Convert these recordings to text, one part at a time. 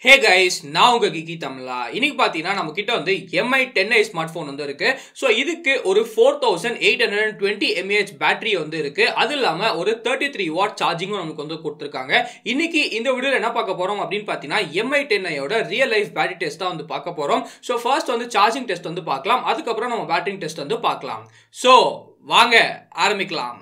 Hey guys நான் உங்க Kiki தமிழா இன்னைக்கு பார்த்தீங்கன்னா நம்ம கிட்ட வந்து MI ten i smart phone வந்து இருக்கு ஸோ இதுக்கு ஒரு four thousand eight hundred and twenty mAh battery வந்து இருக்கு அது இல்லாம ஒரு தேர்ட்டி த்ரீ வாட் சார்ஜிங்கும் நமக்கு வந்து கொடுத்துருக்காங்க இன்னைக்கு இந்த வீடியோவில் என்ன பார்க்க போறோம் அப்படின்னு பார்த்தீங்கன்னா எம்ஐ டென் ஐயோட ரியல் லைஃப் பேட்டரி டெஸ்ட் தான் வந்து பார்க்க போறோம் ஸோ ஃபர்ஸ்ட் வந்து சார்ஜிங் டெஸ்ட் வந்து பார்க்கலாம் அதுக்கப்புறம் நம்ம பேட்டரி டெஸ்ட் வந்து பார்க்கலாம் ஸோ வாங்க ஆரம்பிக்கலாம்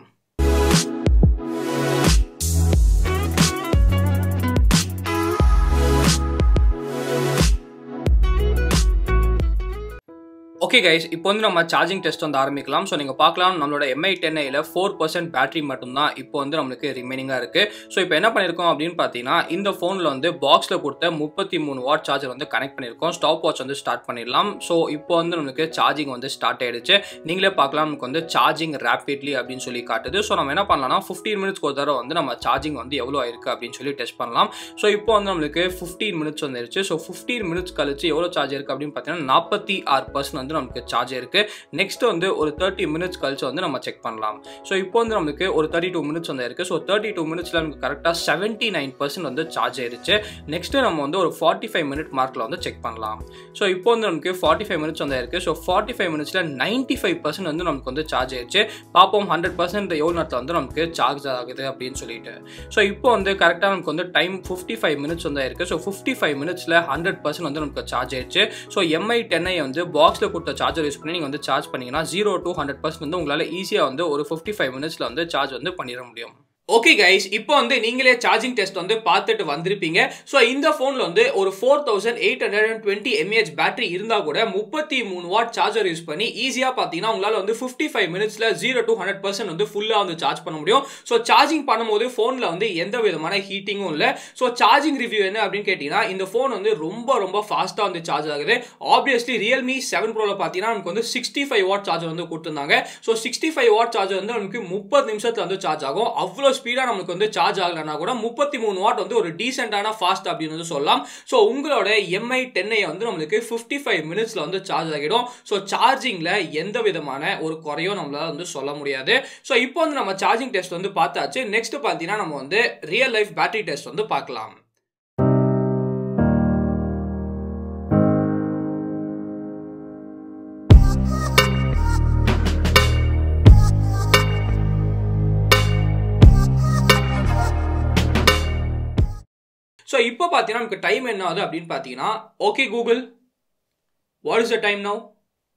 ஓகே கைஸ் இப்போ வந்து நம்ம சார்ஜிங் டெஸ்ட் வந்து ஆரம்பிக்கலாம் ஸோ நீங்கள் பார்க்கலாம் நம்மளோட எம்ஐ டென் ஐயில் ஃபோர் பர்சன்ட் பேட்டரி மட்டும்தான் இப்போ வந்து நம்மளுக்கு ரிமைனிங்காக இருக்குது ஸோ இப்போ என்ன பண்ணியிருக்கோம் அப்படின்னு பார்த்தீங்கன்னா இந்த ஃபோனில் வந்து பாக்ஸில் கொடுத்த முப்பத்தி மூணு வாட் சார்ஜர் வந்து கனெக்ட் பண்ணியிருக்கோம் ஸ்டாப் வாட்ச் வந்து ஸ்டார்ட் பண்ணிடலாம் ஸோ இப்போ வந்து நம்மளுக்கு சார்ஜிங் வந்து ஸ்டார்ட் ஆயிடுச்சு நீங்களே பார்க்கலாம் நமக்கு வந்து சார்ஜிங் ரேப்பிட்லி அப்படின்னு சொல்லி காட்டுது ஸோ நம்ம என்ன பண்ணலாம்னா ஃபிஃப்டீன் மினிட்ஸ்க்கு ஒரு தடவை வந்து நம்ம சார்ஜிங் வந்து எவ்வளோ ஆயிருக்கு அப்படின்னு சொல்லி டெஸ்ட் பண்ணலாம் ஸோ இப்போ வந்து நம்மளுக்கு ஃபிஃப்டீன் மினிட்ஸ் வந்துருச்சு ஸோ ஃபிஃப்டீன் மினிட்ஸ் கழிச்சு எவ்வளோ சார்ஜ் இருக்குது அப்படின்னு பார்த்தீங்கன்னா நாற்பத்தி ஆறு பர்சன்ட் வந்து நமக்கு சார்ஜ் இருக்கு நெக்ஸ்ட் வந்து ஒரு தேர்ட்டி மினிட்ஸ் கழிச்சு வந்து நம்ம செக் பண்ணலாம் ஸோ இப்போ வந்து நமக்கு ஒரு தேர்ட்டி டூ மினிட்ஸ் வந்து இருக்கு ஸோ தேர்ட்டி டூ மினிட்ஸ்ல நமக்கு கரெக்டாக செவன்ட்டி நைன் பர்சன்ட் வந்து சார்ஜ் ஆயிருச்சு நெக்ஸ்ட் நம்ம வந்து ஒரு ஃபார்ட்டி ஃபைவ் மினிட் மார்க்கில் வந்து செக் பண்ணலாம் ஸோ இப்போ வந்து நமக்கு ஃபார்ட்டி ஃபைவ் மினிட்ஸ் வந்து இருக்கு ஸோ ஃபார்ட்டி ஃபைவ் மினிட்ஸ்ல நைன்ட்டி ஃபைவ் பர்சன்ட் வந்து நமக்கு வந்து சார்ஜ் ஆயிடுச்சு பார்ப்போம் ஹண்ட்ரட் பர்சன்ட் எவ்வளோ நேரத்தில் வந்து நமக்கு சார்ஜ் ஆகுது அப்படின்னு சொல்லிட்டு ஸோ இப்போ வந்து கரெக்டாக நமக்கு வந்து டைம் ஃபிஃப்டி ஃபைவ் மினிட்ஸ் வந்து இருக்கு ஸோ ஃபிஃப்டி ஃபைவ் மினிட்ஸில் ஹண்ட்ரட் பர்சன்ட் வந்து நமக்கு சார்ஜ் ஆயிடுச்சு ஸோ எம்ஐ டென்ஐ வந்து பாக்ஸில் கொடுத்த சார்ஜர் யூஸ் பண்ணி நீங்கள் வந்து சார்ஜ் பண்ணீங்கன்னா ஜீரோ டு ஹண்ட்ரட் பர்சன்ட் வந்து உங்களால் ஈஸியாக வந்து ஒரு ஃபிஃப்டி ஃபைவ் மினிட்ஸில் வந்து சார்ஜ் வந்து பண்ணிட முடியும் ஓகே கைஸ் இப்போ வந்து நீங்களே சார்ஜிங் டெஸ்ட் வந்து பார்த்துட்டு வந்திருப்பீங்க ஸோ இந்த ஃபோனில் வந்து ஒரு four thousand eight hundred and twenty mAh battery இருந்தால் கூட முப்பத்தி மூணு வாட் சார்ஜர் யூஸ் பண்ணி ஈஸியாக பார்த்தீங்கன்னா உங்களால் வந்து ஃபிஃப்டி ஃபைவ் மினிட்ஸில் ஜீரோ டு ஹண்ட்ரட் பர்சன்ட் வந்து ஃபுல்லாக வந்து சார்ஜ் பண்ண முடியும் ஸோ சார்ஜிங் பண்ணும்போது ஃபோனில் வந்து எந்த விதமான ஹீட்டிங்கும் இல்லை ஸோ சார்ஜிங் ரிவ்யூ என்ன அப்படின்னு கேட்டிங்கன்னா இந்த ஃபோன் வந்து ரொம்ப ரொம்ப ஃபாஸ்ட்டாக வந்து சார்ஜ் ஆகுது ஆப்வியஸ்லி ரியல்மி செவன் ப்ரோவில் பார்த்தீங்கன்னா நமக்கு வந்து சிக்ஸ்டி ஃபைவ் வாட் சார்ஜர் வந்து கொடுத்துருந்தாங்க so sixty five watt charger வந்து நமக்கு முப்பது நிமிஷத்தில் வந்து சார்ஜ் ஆகும் அவ்வளோ ஸ்பீடாக நமக்கு வந்து சார்ஜ் ஆகலைன்னா கூட முப்பத்தி மூணு வாட் வந்து ஒரு டீசென்டான ஃபாஸ்ட் அப்படின்னு வந்து சொல்லலாம் ஸோ உங்களோட எம்ஐ டென்ஐ வந்து நம்மளுக்கு ஃபிஃப்டி ஃபைவ் மினிட்ஸில் வந்து சார்ஜ் ஆகிடும் ஸோ சார்ஜிங்கில் எந்த விதமான ஒரு குறையும் நம்மளால வந்து சொல்ல முடியாது ஸோ இப்போ வந்து நம்ம சார்ஜிங் டெஸ்ட் வந்து பார்த்தாச்சு நெக்ஸ்ட் பார்த்தீங்கன்னா நம்ம வந்து ரியல் லைஃப் பேட்டரி டெஸ்ட் வந்து பார்க்கலாம் ஸோ இப்போ பார்த்தீங்கன்னா நமக்கு டைம் என்ன ஆகுது அப்படின்னு பார்த்தீங்கன்னா okay Google what is the time now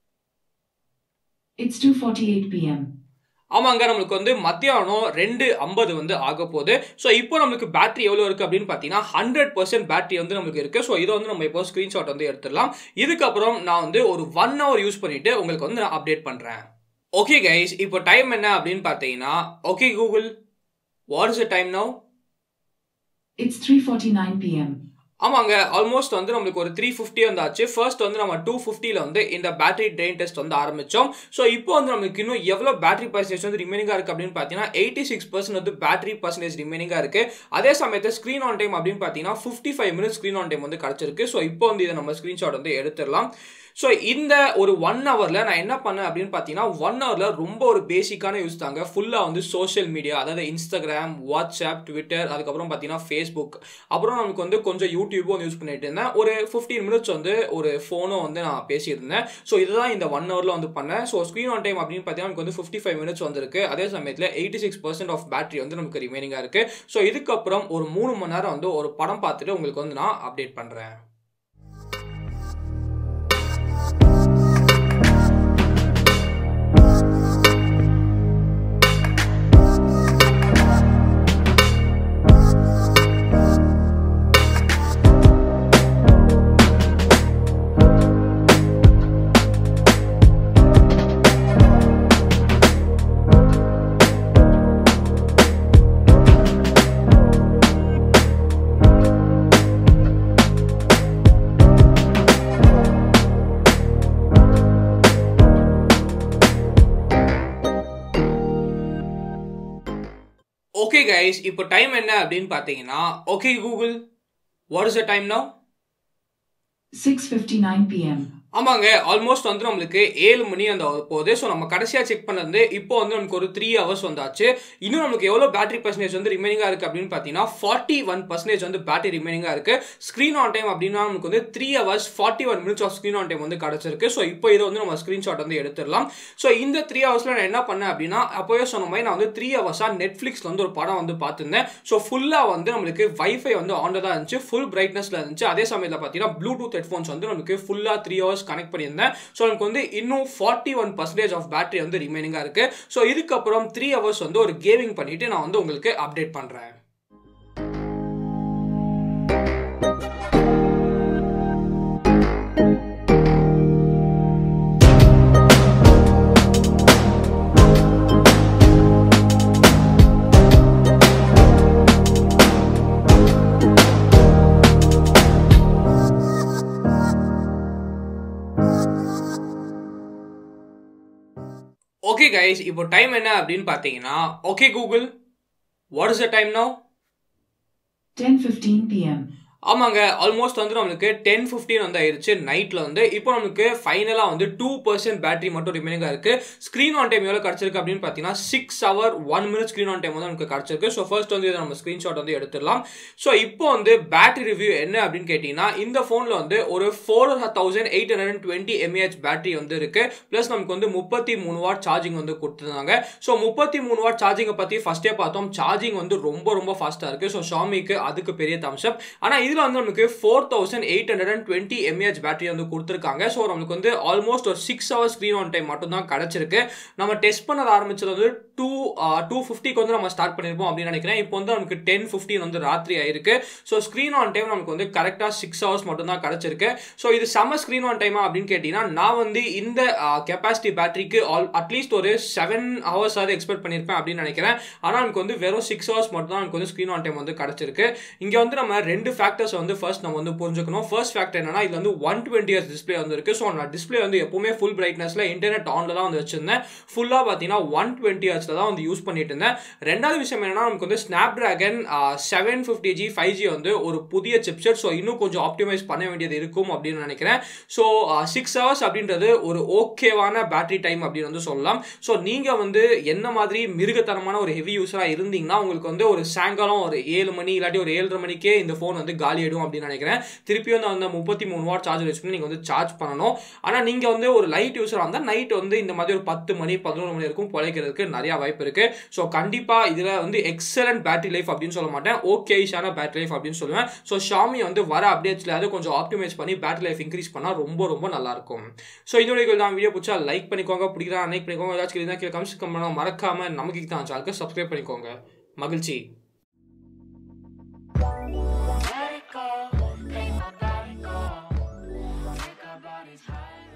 It's 2:48 p.m. ஆமாங்க நம்மளுக்கு வந்து மத்தியானம் ரெண்டு ஐம்பது வந்து ஆக போகுது ஸோ இப்போ நம்மளுக்கு பேட்டரி எவ்வளோ இருக்குது அப்படின்னு பார்த்தீங்கன்னா ஹண்ட்ரட் பர்சன்ட் பேட்டரி வந்து நம்மளுக்கு இருக்குது ஸோ இதை வந்து நம்ம இப்போ ஸ்க்ரீன்ஷாட் வந்து எடுத்துடலாம் இதுக்கப்புறம் நான் வந்து ஒரு ஒன் ஹவர் யூஸ் பண்ணிவிட்டு உங்களுக்கு வந்து நான் அப்டேட் பண்ணுறேன் ஓகே கைஸ் இப்போ டைம் என்ன அப்படின்னு பார்த்தீங்கன்னா okay Google what is the time now It's 3:49 p.m. ஆமாங்க ஆல்மோஸ்ட் வந்து நம்மளுக்கு ஒரு த்ரீ ஃபிஃப்டி வந்தாச்சு ஃபர்ஸ்ட் வந்து நம்ம டூ ஃபிஃப்டியில் வந்து இந்த பேட்டரி ட்ரெயின் டெஸ்ட் வந்து ஆரம்பித்தோம் ஸோ இப்போ வந்து நமக்கு இன்னும் எவ்வளோ பேட்டரி பர்சன்டேஜ் வந்து ரிமைனிங்காக இருக்குது அப்படின்னு பார்த்தீங்கன்னா எயிட்டி சிக்ஸ் பர்சன்ட் வந்து பேட்டரி பர்சன்டேஜ் ரிமைனிங்காக இருக்குது அதே சமயத்தில் ஸ்க்ரீன் ஆன் டைம் அப்படின்னு பார்த்தீங்கன்னா fifty five minutes screen on time வந்து கிடச்சிருக்கு ஸோ இப்போ வந்து இதை நம்ம ஸ்க்ரீன்ஷாட் வந்து எடுத்துடலாம் ஸோ இந்த ஒரு ஒன் ஹவரில் நான் என்ன பண்ணேன் அப்படின்னு பார்த்தீங்கன்னா ஒன் ஹவரில் ரொம்ப ஒரு பேசிக்கான யூஸ் தாங்க ஃபுல்லாக வந்து சோஷியல் மீடியா அதாவது இன்ஸ்டாகிராம் வாட்ஸ்அப் ட்விட்டர் அதுக்கப்புறம் பார்த்தீங்கன்னா ஃபேஸ்புக் அப்புறம் நமக்கு வந்து கொஞ்சம் யூடியூபும் வந்து யூஸ் பண்ணிட்டு இருந்தேன் ஒரு ஃபிஃப்டீன் மினிட்ஸ் வந்து ஒரு ஃபோனும் வந்து நான் பேசியிருந்தேன் ஸோ இதுதான் இந்த ஒன் ஹவரில் வந்து பண்ணேன் ஸோ ஸ்க்ரீன் ஆன் டைம் அப்படின்னு பார்த்தீங்கன்னா நமக்கு வந்து ஃபிஃப்டி ஃபைவ் மினிட்ஸ் வந்திருக்கு அதே சமயத்தில் eighty six percent of battery வந்து நமக்கு ரிமைனிங்காக இருக்குது ஸோ இதுக்கப்புறம் ஒரு மூணு மணி நேரம் வந்து ஒரு படம் பார்த்துட்டு உங்களுக்கு வந்து நான் அப்டேட் பண்ணுறேன் ஓகே கைஸ் இப்போ டைம் என்ன அப்படின்னு பார்த்தீங்கன்னா okay Google what is the time now 6:59 p.m. ஆமாங்க ஆல்மோஸ்ட் வந்து நம்மளுக்கு ஏழு மணி அந்த போகுது ஸோ நம்ம கடைசியாக செக் பண்ணது இப்போ வந்து நமக்கு ஒரு த்ரீ ஹவர்ஸ் வந்தாச்சு இன்னும் நமக்கு எவ்வளோ பேட்டரி பர்சன்டேஜ் வந்து ரிமைனிங்காக இருக்குது அப்படின்னு பார்த்தீங்கன்னா ஃபார்ட்டி ஒன் பர்சன்டேஜ் வந்து பேட்டரி ரிமைனிங்காக இருக்குது ஸ்க்ரீன் ஆன் டைம் அப்படின்னா நமக்கு வந்து three hours forty one minutes of screen on time வந்து கிடச்சிருக்கு ஸோ இப்போ இதை வந்து நம்ம ஸ்க்ரீன்ஷாட் வந்து எடுத்துடலாம் ஸோ இந்த த்ரீ ஹவர்ஸில் நான் என்ன பண்ணேன் அப்படின்னா அப்போவே சொன்ன மாதிரி நான் வந்து த்ரீ ஹவர்ஸாக நெட்ஃப்ளிக்ஸில் வந்து ஒரு படம் வந்து பார்த்துருந்தேன் ஸோ ஃபுல்லாக வந்து நம்மளுக்கு வைஃபை வந்து ஆனில் தான் இருந்துச்சு ஃபுல் பிரைட்னஸில் இருந்துச்சு அதே சமயத்தில் பார்த்தீங்கன்னா ப்ளூடூத் ஹெட்ஃபோன்ஸ் வந்து நமக்கு ஃபுல்லாக த்ரீ ஹவர்ஸ் கனெக்ட் பண்ணியிருந்தேன் ஸோ நமக்கு வந்து இன்னும் forty one percentage of battery வந்து ரிமைனிங்காக இருக்குது ஸோ இதுக்கப்புறம் த்ரீ ஹவர்ஸ் வந்து ஒரு கேமிங் பண்ணிவிட்டு நான் வந்து உங்களுக்கு அப்டேட் பண்ணுறேன் ஓகே கைஸ் இப்போ டைம் என்ன அப்படின்னு பார்த்தீங்கன்னா okay Google what is the time now 10:15 p.m. ஆமாங்க ஆல்மோஸ்ட் வந்து நம்மளுக்கு டென் ஃபிஃப்டின் வந்து ஆயிருச்சு நைட்டில் வந்து இப்போ நமக்கு ஃபைனலாக வந்து டூ பர்சன்ட் பேட்டரி மட்டும் ரிமைனிங்காக இருக்குது ஸ்க்ரீன் ஆன் டைம் எவ்வளோ கிடச்சிருக்கு அப்படின்னு பார்த்தீங்கன்னா six hour one minute screen on time வந்து நமக்கு கிடச்சிருக்கு ஸோ ஃபர்ஸ்ட் வந்து இதை நம்ம ஸ்க்ரீன்ஷாட் வந்து எடுத்துடலாம் ஸோ இப்போ வந்து பேட்டரி ரிவ்யூ என்ன அப்படின்னு கேட்டிங்கன்னா இந்த ஃபோனில் வந்து ஒரு four thousand eight hundred and twenty mAh battery வந்து இருக்குது ப்ளஸ் நமக்கு வந்து முப்பத்தி மூணு வாட் சார்ஜிங் வந்து கொடுத்துருந்தாங்க ஸோ முப்பத்தி மூணு வாட் சார்ஜிங்கை பற்றி ஃபஸ்ட்டே பார்த்தோம் சார்ஜிங் வந்து ரொம்ப ரொம்ப ஃபாஸ்ட்டாக இருக்குது ஸோ ஷாமிக்கு அதுக்கு பெரிய தம்ஸ்அப் ஆனால் இதில் வந்து நமக்கு four thousand eight hundred and twenty mAh battery வந்து கொடுத்துருக்காங்க ஸோ நமக்கு வந்து ஆல்மோஸ்ட் ஒரு six hours screen on time மட்டும் தான் கிடச்சிருக்கு நம்ம டெஸ்ட் பண்ண ஆரம்பிச்சது வந்து டூ டூ ஃபிஃப்டிக்கு வந்து நம்ம ஸ்டார்ட் பண்ணியிருப்போம் அப்படின்னு நினைக்கிறேன் இப்போ வந்து நமக்கு டென் ஃபிஃப்டின் வந்து ராத்திரி ஆயிருக்கு ஸோ ஸ்க்ரீன் ஆன் டைம் நமக்கு வந்து கரெக்டாக சிக்ஸ் ஹவர்ஸ் மட்டும் தான் கிடச்சிருக்கு ஸோ இது செம்ம ஸ்க்ரீன் ஆன் டைமா அப்படின்னு கேட்டிங்கன்னா நான் வந்து இந்த கெப்பாசிட்டி பேட்டரிக்கு ஆல் அட்லீஸ்ட் ஒரு செவன் ஹவர்ஸ் ஆகுது எக்ஸ்பெக்ட் பண்ணியிருப்பேன் அப்படின்னு நினைக்கிறேன் ஆனால் எனக்கு வந்து வெறும் சிக்ஸ் ஹவர்ஸ் மட்டும் தான் எனக்கு வந்து ஸ்க்ரீன் ஆன் டைம் வந்து கிடச்சிருக்கு இங்கே வந்து நம்ம ரெண்டு ஃபேக்டர்ஸ் வந்து ஃபர்ஸ்ட் நம்ம வந்து புரிஞ்சுக்கணும் ஃபர்ஸ்ட் ஃபேக்டர் என்னன்னா இது வந்து ஒன் டுவெண்ட்டி இயர்ஸ் டிஸ்பிளே வந்து இருக்கு ஸோ நான் டிஸ்பிளே வந்து எப்பவுமே ஃபுல் பிரைட்னஸ்ல இன்டர்நெட் ஆன்ல தான் வந்து வச்சிருந்தேன் ஃபுல்லாக பார்த்தீங்கன்னா ஒன் டுவெண்ட்டி ஹவர்ஸ்ல தான் வந்து யூஸ் பண்ணிட்டு இருந்தேன் ரெண்டாவது விஷயம் என்னன்னா நமக்கு வந்து Snapdragon seven fifty G five G வந்து ஒரு புதிய சிப்செட் ஸோ இன்னும் கொஞ்சம் ஆப்டிமைஸ் பண்ண வேண்டியது இருக்கும் அப்படின்னு நினைக்கிறேன் ஸோ சிக்ஸ் ஹவர்ஸ் அப்படின்றது ஒரு ஓகேவான பேட்டரி டைம் அப்படின்னு வந்து சொல்லலாம் ஸோ நீங்கள் வந்து என்ன மாதிரி மிருகத்தனமான ஒரு ஹெவி யூஸராக இருந்தீங்கன்னா உங்களுக்கு வந்து ஒரு சாயங்காலம் ஒரு ஏழு மணி இல்லாட்டி ஒரு ஏழரை மணிக்கே இந்த ஃபோன் வந்து காலி ஆயிடும் அப்படின்னு நினைக்கிறேன் திருப்பி வந்து அந்த முப்பத்தி மூணு வாட் சார்ஜர் வச்சு நீங்கள் வந்து சார்ஜ் பண்ணணும் ஆனால் நீங்கள் வந்து ஒரு லைட் யூஸராக இருந்தால் நைட் வந்து இந்த மாதிரி ஒரு பத்து மணி பதினொன்று மணி வரைக்கும் பிழைக்கிறதுக்கு நிறைய வாய்ப்பு இருக்கு ஸோ கண்டிப்பாக இதில் வந்து எக்ஸலண்ட் பேட்டரி லைஃப் அப்படின்னு சொல்ல மாட்டேன் ஓகேஷான பேட்டரி லைஃப் அப்படின்னு சொல்லுவேன் ஸோ ஷாமி வந்து வர அப்டேட்ஸ்ல அது கொஞ்சம் ஆப்டிமைஸ் பண்ணி பேட்டரி லைஃப் இன்க்ரீஸ் பண்ணால் ரொம்ப ரொம்ப நல்லா இருக்கும் ஸோ இதோட வீடியோ தான் வீடியோ பிடிச்சா லைக் பண்ணிக்கோங்க பிடிக்கிறா லைக் பண்ணிக்கோங்க ஏதாச்சும் இருந்தால் கீழே கமெண்ட்ஸ் பண்ண மறக்காம நமக்கு தான் சேனலுக்கு சப்ஸ்கிரைப் பண்ணிக்கோங்க மகிழ்ச்சி Let it go, ain't nobody go. Take our bodies high.